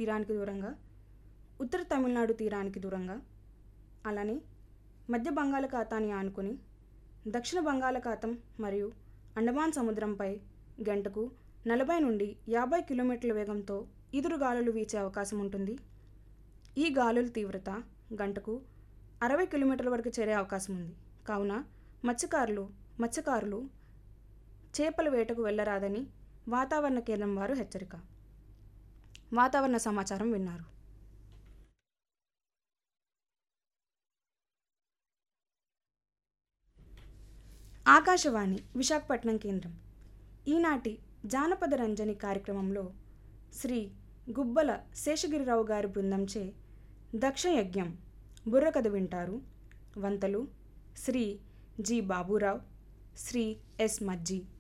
తీరానికి దూరంగా ఉత్తర తమిళనాడు తీరానికి దూరంగా అలానే మధ్య బంగాళాఖాతాన్ని ఆనుకొని దక్షిణ బంగాళాఖాతం మరియు అండమాన్ సముద్రంపై గంటకు నలభై నుండి యాభై కిలోమీటర్ల వేగంతో ఈదురు గాలులు వీచే అవకాశం ఉంటుంది ఈ గాలుల తీవ్రత గంటకు అరవై కిలోమీటర్ల వరకు చేరే అవకాశం ఉంది కావున మత్స్యకారులు మత్స్యకారులు చేపల వేటకు వెళ్ళరాదని వాతావరణ కేంద్రం వారు హెచ్చరిక వాతావరణ సమాచారం విన్నారు ఆకాశవాణి విశాఖపట్నం కేంద్రం ఈనాటి జానపద రంజని కార్యక్రమంలో శ్రీ గుబ్బల శేషగిరిరావు గారి బృందంచే దక్షయజ్ఞం బుర్రకథ వింటారు వంతలు శ్రీ జి బాబురావు శ్రీ ఎస్ మజ్జి